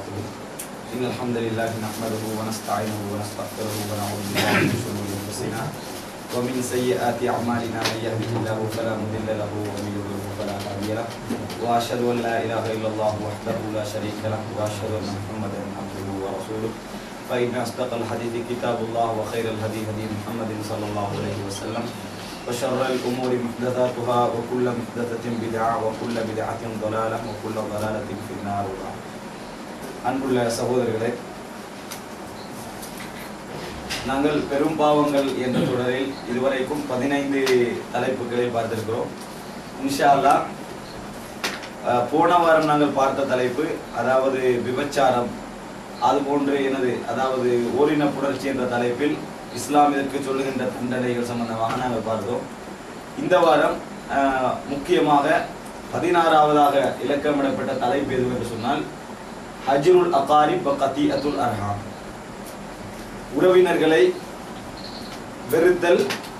وبركاته إن الحمد لله نحمده ونستعينه ونستغفره ونعوذ بالله من شرور أنفسنا ومن سيئات أعمالنا من يهده الله فلا مضل له ومن يضلل فلا هادي له وأشهد أن لا إله إلا الله وحده لا شريك له وأشهد أن محمدا عبده ورسوله فإن أصدق الحديث كتاب الله وخير الهدي هدي محمد صلى الله عليه وسلم وشر الأمور محدثاتها وكل محدثة بدعة وكل بدعة ضلالة وكل ضلالة في النار அன்புள்ள சகோதரர்களே நாங்கள் பெரும் பாவங்கள் என்ற தொடரில் இதுவரைக்கும் பதினைந்து தலைப்புகளை பார்த்திருக்கிறோம் இன்ஷா அல்லாஹ் அஹ், போன வாரம் நாங்கள் பார்த்த தலைப்பு அதாவது விபச்சாரம் அதுபோன்று எனது அதாவது ஓரின புணர்ச்சி என்ற தலைப்பில் இஸ்லாம் இதற்கு சொல்லுகின்ற தண்டனைகள் சம்பந்தமாக நாங்கள் பார்த்தோம் இந்த வாரம் அஹ், முக்கியமாக பதினாறாவதாக இலக்கமிடப்பட்ட தலைப்பு எது என்று சொன்னால் அஜ்ருல் அகாரிப் கத்தி அத்துல் அர்ஹாம் உறவினர்களை வெறுத்தல்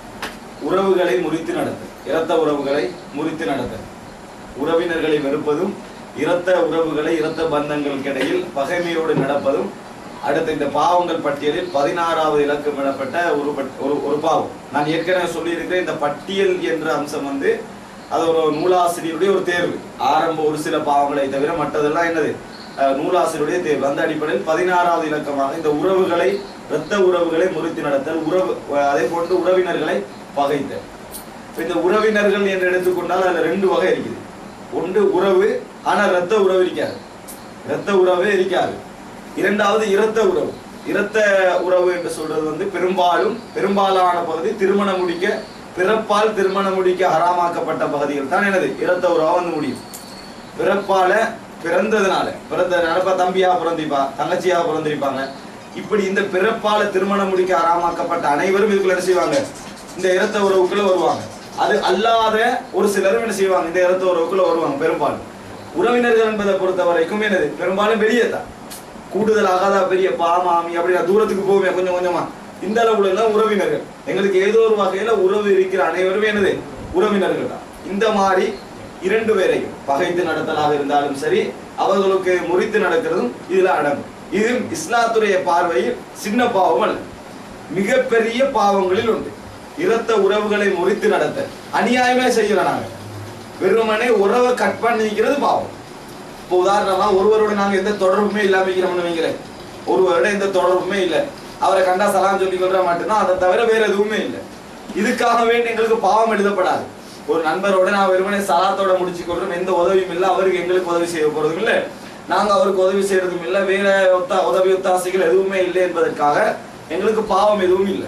உறவுகளை முறித்து நடத்தல் இரத்த உறவுகளை முறித்து நடத்தல் உறவினர்களை வெறுப்பதும் இரத்த உறவுகளை இரத்த பந்தங்களுக்கு இடையில் பகைமையோடு நடப்பதும் அடுத்த இந்த பாவங்கள் பட்டியலில் பதினாறாவது இலக்கம் இடப்பட்ட ஒரு பட்- ஒரு ஒரு பாவம் நான் ஏற்கனவே சொல்லியிருக்கிறேன் இந்த பட்டியல் என்ற அம்சம் வந்து அது ஒரு நூலாசிரியருடைய ஒரு தேர்வு ஆரம்ப ஒரு சில பாவங்களை தவிர மற்றதெல்லாம் என்னது அஹ், நூலாசிரியருடைய தேர்வு அந்த அடிப்படையில் பதினாறாவது இலக்கமாக இந்த உறவுகளை இரத்த உறவுகளை முறித்து நடத்தல் உறவு அதே போன்று உறவினர்களை பகைத்தல் இப்ப இந்த உறவினர்கள் என்று எடுத்துக்கொண்டால் அதுல ரெண்டு வகை இருக்குது ஒன்று உறவு ஆனா இரத்த உறவு இருக்காது இரத்த உறவே இருக்காது இரண்டாவது இரத்த உறவு இரத்த உறவு என்று சொல்றது வந்து பெரும்பாலும் பெரும்பாலான பகுதி திருமணம் முடிக்க பிறப்பால் திருமணம் முடிக்க ஹராமாக்கப்பட்ட பகுதிகள் தான் எனது இரத்த உறவா வந்து முடியும் பிறப்பால பிறந்ததுனால பிறந்ததுனால இப்ப தம்பியா பிறந்திப்பா தங்கச்சியா பிறந்திருப்பாங்க இப்படி இந்த பிறப்பால திருமணம் முடிக்க ஆறாமாக்கப்பட்ட அனைவரும் இதுக்குள்ள என்ன செய்வாங்க இந்த இரத்த உறவுக்குள்ள வருவாங்க அது அல்லாத ஒரு சிலரும் என்ன செய்வாங்க இந்த இரத்த உறவுக்குள்ள வருவாங்க பெரும்பாலும் உறவினர்கள் என்பதை பொறுத்த வரைக்கும் என்னது பெரும்பாலும் வெளியே தான் கூடுதலாகாத பெரிய பாமாமி அப்படி நான் தூரத்துக்கு போவேன் கொஞ்சம் கொஞ்சமா இந்த அளவுல எல்லாம் உறவினர்கள் எங்களுக்கு ஏதோ ஒரு வகையில உறவு இருக்கிற அனைவரும் என்னது உறவினர்கள் தான் இந்த மாதிரி இரண்டு பேரையும் பகைத்து நடத்தலாக இருந்தாலும் சரி அவர்களுக்கு முறித்து நடக்கிறதும் இதுல அடங்கும் இது இஸ்லாத்துடைய பார்வையில் சின்ன பாவம் அல்ல மிகப்பெரிய பாவங்களில் உண்டு இரத்த உறவுகளை முறித்து நடத்த அநியாயமே செய்யல நாங்க வெறுமனே உறவை கட் பண்ணிக்கிறது பாவம் இப்போ உதாரணமா ஒருவரோட நாங்க எந்த தொடர்புமே இல்லாம இருக்கிறோம்னு வைங்களேன் ஒருவரோட எந்த தொடர்புமே இல்லை அவரை கண்டா சலாம் சொல்லி கொள்ற மட்டும்தான் அதை தவிர வேற எதுவுமே இல்லை இதுக்காக வேண்டி எங்களுக்கு பாவம் எழுதப்படாது ஒரு நண்பரோட நான் வெறுமனே சலாத்தோட முடிச்சு கொள்றோம் எந்த உதவியும் இல்லை அவருக்கு எங்களுக்கு உதவி செய்ய போறதும் இல்லை நாங்க அவருக்கு உதவி செய்யறதும் இல்லை வேற ஒத்தா உதவி ஒத்தாசைகள் எதுவுமே இல்லை என்பதற்காக எங்களுக்கு பாவம் எதுவும் இல்லை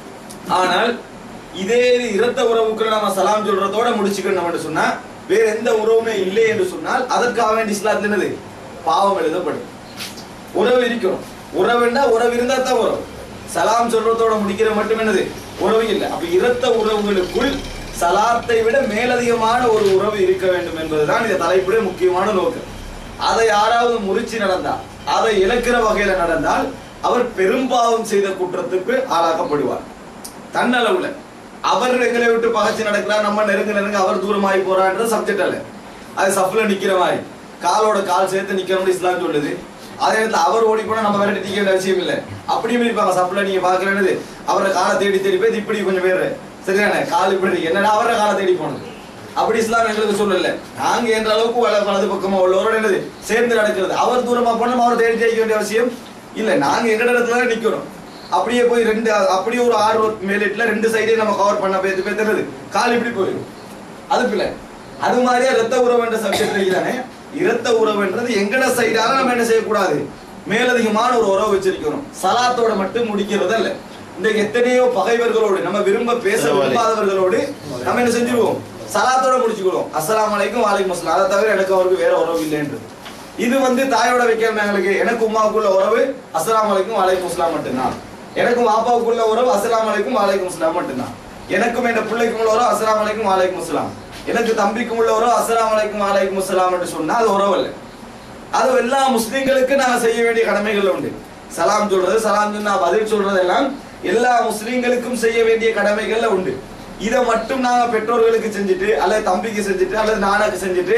ஆனால் இதே இரத்த உறவுக்குள்ள நம்ம சலாம் சொல்றதோட முடிச்சுக்கணும் என்று சொன்னா வேற எந்த உறவுமே இல்லை என்று சொன்னால் அதற்காக வேண்டி இஸ்லாத்துல என்னது பாவம் எழுதப்படும் உறவு இருக்கணும் உறவுண்டா உறவு இருந்தா தான் உறவு சலாம் சொல்றதோட முடிக்கிற மட்டும் என்னது உறவு இல்லை அப்ப இரத்த உறவுகளுக்குள் சலாத்தை விட மேலதிகமான ஒரு உறவு இருக்க வேண்டும் என்பதுதான் இந்த தலைப்புடைய முக்கியமான நோக்கம் அதை யாராவது முறிச்சு நடந்தால் அதை இழக்கிற வகையில நடந்தால் அவர் பெரும்பாவம் செய்த குற்றத்துக்கு ஆளாக்கப்படுவார் தன்னளவுல அவர் எங்களை விட்டு பகச்சு நடக்கிறார் நம்ம நெருங்க நெருங்க அவர் தூரமாகி போறான்றது சப்ஜெக்ட் அல்ல அது சஃப்ல நிக்கிற மாதிரி காலோட கால் சேர்த்து நிக்கணும்னு இஸ்லாம் சொல்லுது அதே நேரத்தில் அவர் ஓடி போனா நம்ம விரட்டி நிக்க வேண்டிய அவசியம் இல்லை அப்படியும் இருப்பாங்க சப்ல நீங்க பாக்குறது அவரை காலை தேடி தேடி போய் இப்படி கொஞ்சம் பேர் சரிதானே கால் இப்படி இருக்கு. என்னடா அவரை காலை தேடி போனது அப்படி இஸ்லாம் எங்களுக்கு சொல்லல நாங்க என்ற அளவுக்கு வல வலது பக்கமா உள்ளவரோட என்னது சேர்ந்து நடக்கிறது அவர் தூரமா போனா நம்ம அவரை தேடி தேடிக்க வேண்டிய அவசியம் இல்ல நாங்க எங்க இடத்துல தான் நிக்கிறோம் அப்படியே போய் ரெண்டு அப்படியே ஒரு ஆறு மேலிட்ல ரெண்டு சைடையும் நம்ம கவர் பண்ண பேத்து பேத்துறது கால் இப்படி போயிடும் அது பிள்ளை அது மாதிரியே ரத்த உறவு என்ற சப்ஜெக்ட் தானே இரத்த உறவுன்றது எங்கட சைடால நம்ம என்ன செய்யக்கூடாது மேலதிகமான ஒரு உறவு வச்சிருக்கிறோம் சலாத்தோட மட்டும் முடிக்கிறது அல்ல இந்த எத்தனையோ பகைவர்களோடு நம்ம விரும்ப பேச விரும்பாதவர்களோடு நம்ம என்ன செஞ்சிருவோம் சலாத்தோட முடிச்சுக்கிறோம் அஸ்ஸலாமு அலைக்கும் வாலைக்கும் அஸ்ஸலாம் அதை தவிர எனக்கு அவருக்கு வேற உறவு இல்லைன்றது இது வந்து தாயோட வைக்கிறேன் எங்களுக்கு எனக்கு உமாவுக்குள்ள உறவு அஸ்ஸலாமு அலைக்கும் வாலைக்கும் அஸ்ஸலாம் மட்டும்தான் எனக்கும் வாப்பாவுக்குள்ள உறவு அஸ்ஸலாமு அலைக்கும் வாலைக்கும் அஸ்ஸலாம் மட்டும்தான் எனக்கும் என் பிள்ளைக்கும் உள்ள உறவு அஸ்ஸலாமு அலைக்கும் வாலைக்கும் அஸ்ஸலாம் எனக்கு தம்பிக்கும் உள்ள உறவு அஸ்ஸலாமு அலைக்கும் வாலைக்கும் அஸ்ஸலாம் என்று சொன்னா அது உறவு இல்லை அது எல்லா முஸ்லிம்களுக்கு நாங்க செய்ய வேண்டிய கடமைகள் உண்டு சலாம் சொல்றது சலாம் சொன்னா பதில் சொல்றது எல்லாம் எல்லா முஸ்லிம்களுக்கும் செய்ய வேண்டிய கடமைகள்ல உண்டு இதை மட்டும் நாங்க பெற்றோர்களுக்கு செஞ்சுட்டு அல்லது தம்பிக்கு செஞ்சுட்டு அல்லது நானாக்கு செஞ்சுட்டு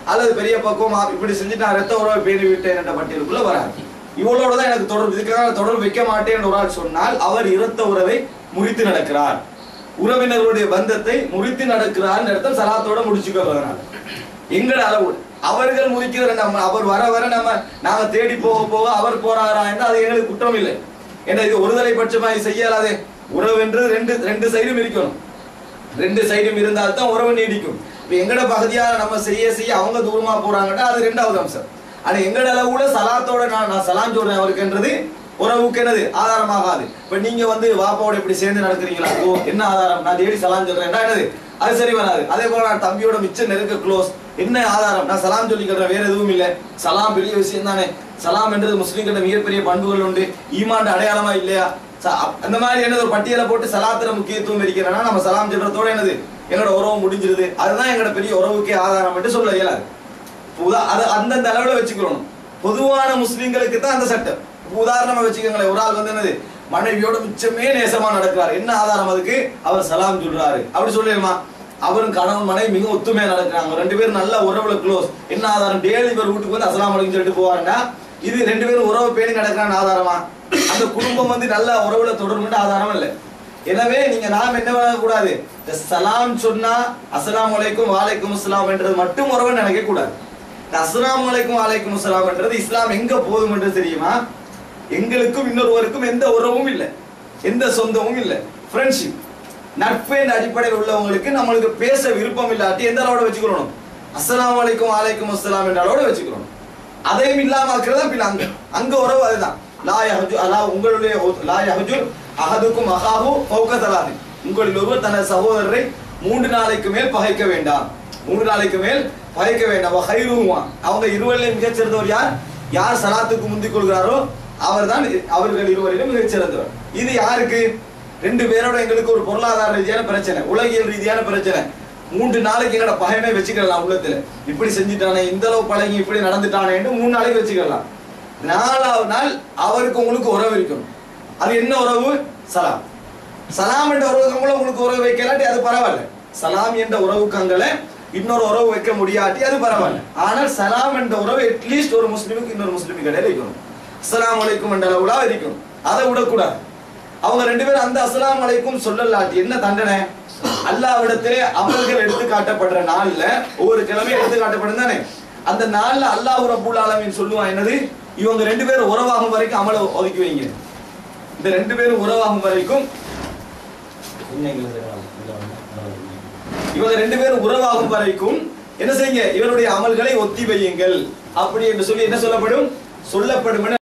அல்லது பெரிய பக்குவம் ஆ- இப்படி செஞ்சு நான் ரத்த உறவை பேணி விட்டேன் என்ற பட்டியலுக்குள்ள வராது இவளோட தான் எனக்கு தொடர்பு இதுக்காக நான் தொடர்பு வைக்க மாட்டேன் என்று ஒரு ஆள் சொன்னால் அவர் இரத்த உறவை முறித்து நடக்கிறார் உறவினர்களுடைய பந்தத்தை முறித்து நடக்கிறார் அர்த்தம் சலாத்தோட முடிச்சுக்கிறதுனால எங்கட அளவு அவர்கள் முறிக்கிற நம்ம அவர் வர வர நம்ம நாம தேடி போக போக அவர் போறாரா என்றால் அது எங்களுக்கு குற்றம் இல்லை ஏன்னா இது ஒருதலை பட்சமாய் செய்யலாதே உறவு என்று ரெண்டு ரெண்டு சைடும் இருக்கணும் ரெண்டு சைடும் இருந்தால் தான் உறவு நீடிக்கும் இப்ப எங்கட பகுதியா நம்ம செய்ய செய்ய அவங்க தூரமா போறாங்கன்னா அது ரெண்டாவது அம்சம் ஆனா எங்கட அளவுல சலாத்தோட நான் நான் சலாம் சொல்றேன் அவருக்குன்றது உறவுக்கு என்னது ஆதாரமாகாது இப்ப நீங்க வந்து வாப்பாவோட இப்படி சேர்ந்து நடக்கிறீங்களா ஓ என்ன ஆதாரம் நான் டெய்லி சலாம் சொல்றேன் என்னது அது சரி வராது அதே போல நான் தம்பியோட மிச்சம் நெருக்க க்ளோஸ் என்ன ஆதாரம் நான் சலாம் சொல்லிக்கிறேன் வேற எதுவும் இல்ல சலாம் பெரிய விஷயம் தானே சலாம் என்றது முஸ்லிம்கிட்ட மிகப்பெரிய பண்புகள் உண்டு ஈமாண்ட அடையாளமா இல்லையா ச- அப்- அந்த மாதிரி என்னது ஒரு பட்டியலை போட்டு சலாத்திர முக்கியத்துவம் இருக்கிறனா நம்ம சலாம் சொல்றதோட என்னது எங்களோட உறவு முடிஞ்சிருது அதுதான் எங்களோட பெரிய உறவுக்கே ஆதாரம் என்று சொல்ல இயலாது உதா- அது அந்தந்த அளவுல வச்சுக்கிறோம் பொதுவான முஸ்லிம்களுக்கு தான் அந்த சட்டம் இப்ப உதாரணமா வச்சுக்கோங்களேன் ஒரு ஆள் வந்து என்னது மனைவியோட மிச்சமே நேசமா நடக்கிறார் என்ன ஆதாரம் அதுக்கு அவர் சலாம் சொல்றாரு அப்படி சொல்லிடுமா அவரும் கணவன் மனைவி மிக ஒத்துமையா நடக்கிறாங்க ரெண்டு பேரும் நல்ல உறவுல க்ளோஸ் என்ன ஆதாரம் டெய்லி இவர் வீட்டுக்கு வந்து அஸ்லாம் அலைக்கும் சொல்லிட்டு போவாருன்னா இது ரெண்டு பேரும் உறவு பேணி நடக்கிறான்னு ஆதாரமா அந்த குடும்பம் வந்து நல்ல உறவுல தொடர்புன்ற ஆதாரம் இல்லை எனவே நீங்க நாம் என்ன பண்ண கூடாது இந்த சலாம் சொன்னா அஸ்ஸலாமு அலைக்கும் வாலைக்கும் அஸ்ஸலாம் என்றது மட்டும் உறவு நினைக்க கூடாது இந்த அஸ்ஸலாமு அலைக்கும் வாலைக்கும் அஸ்ஸலாம் என்றது இஸ்லாம் எங்க போதும் என்று தெரியுமா எங்களுக்கும் இன்னொருவருக்கும் எந்த உறவும் இல்லை எந்த சொந்தமும் இல்லை ஃப்ரெண்ட்ஷிப் நட்பு என்ற அடிப்படையில் உள்ளவங்களுக்கு நம்மளுக்கு பேச விருப்பம் இல்லாட்டி எந்த அளவோட வச்சுக்கணும் அஸ்ஸலாமு அலைக்கும் வாலைக்கும் அஸ்ஸலாம் என்ற அளவோட வச்சுக்கணும் அதையும் இல்லாம ஆக்குறது பின் அங்க அங்க உறவு அதுதான் லா யஹஜு அலா உங்களுடைய ஒ- லா யஹஜு அஹதுக்கும் அஹாஹு ஃபௌக தலாதி உங்களில் ஒருவர் தனது சகோதரரை மூன்று நாளைக்கு மேல் பகைக்க வேண்டாம் மூன்று நாளைக்கு மேல் பகைக்க வேண்டாம் ஹைருமா அவங்க இருவரிலும் மிகச் சிறந்தவர் யார் யார் சலாத்துக்கு முந்திக் கொள்கிறாரோ அவர்தான் அவர்கள் இருவரிலும் மிகச் சிறந்தவர் இது யாருக்கு ரெண்டு பேரோட எங்களுக்கு ஒரு பொருளாதார ரீதியான பிரச்சனை உலகியல் ரீதியான பிரச்சனை மூன்று நாளைக்கு எங்கட பகைமை வச்சுக்கலாம் உள்ளத்துல இப்படி செஞ்சுட்டானே இந்த அளவு பழகி இப்படி நடந்துட்டானேன்னு மூணு நாளைக்கு வச்சுக்கலாம் நாலாவது நாள் அவருக்கு உங்களுக்கு உறவு இருக்கணும் அது என்ன உறவு சலாம் சலாம் என்ற உறவுக்கங்களை உங்களுக்கு உறவு வைக்கலாட்டி அது பரவாயில்ல சலாம் என்ற உறவுக்கங்களை இன்னொரு உறவு வைக்க முடியாட்டி அது பரவாயில்ல ஆனால் சலாம் என்ற உறவு அட்லீஸ்ட் ஒரு முஸ்லிமுக்கு இன்னொரு முஸ்லிமுக்கு இடையில இருக்கணும் அஸ்ஸலாமு அலைக்கும் என்ற அளவுல இருக்கணும் அதை விடக்கூடாது அவங்க ரெண்டு பேரும் அந்த அஸ்ஸலாமு அலைக்கும் சொல்லலாட்டி என்ன தண்டனை அல்லாவிடத்திலே அவர்கள் எடுத்து காட்டப்படுற நாள்ல ஒவ்வொரு கிழமையும் எடுத்து காட்டப்படும் தானே அந்த நாள்ல அல்லாஹ் ரப்புல் ஆலமீன் சொல்லுவான் என்னது இவங்க ரெண்டு பேரும் உறவாகும் வரைக்கும் அமல ஒதுக்கி வைங்க இந்த ரெண்டு பேரும் உறவாகும் வரைக்கும் இவங்க ரெண்டு பேரும் உறவாகும் வரைக்கும் என்ன செய்யுங்க இவருடைய அமல்களை ஒத்தி வையுங்கள் அப்படி என்று சொல்லி என்ன சொல்லப்படும் சொல்லப்படும் என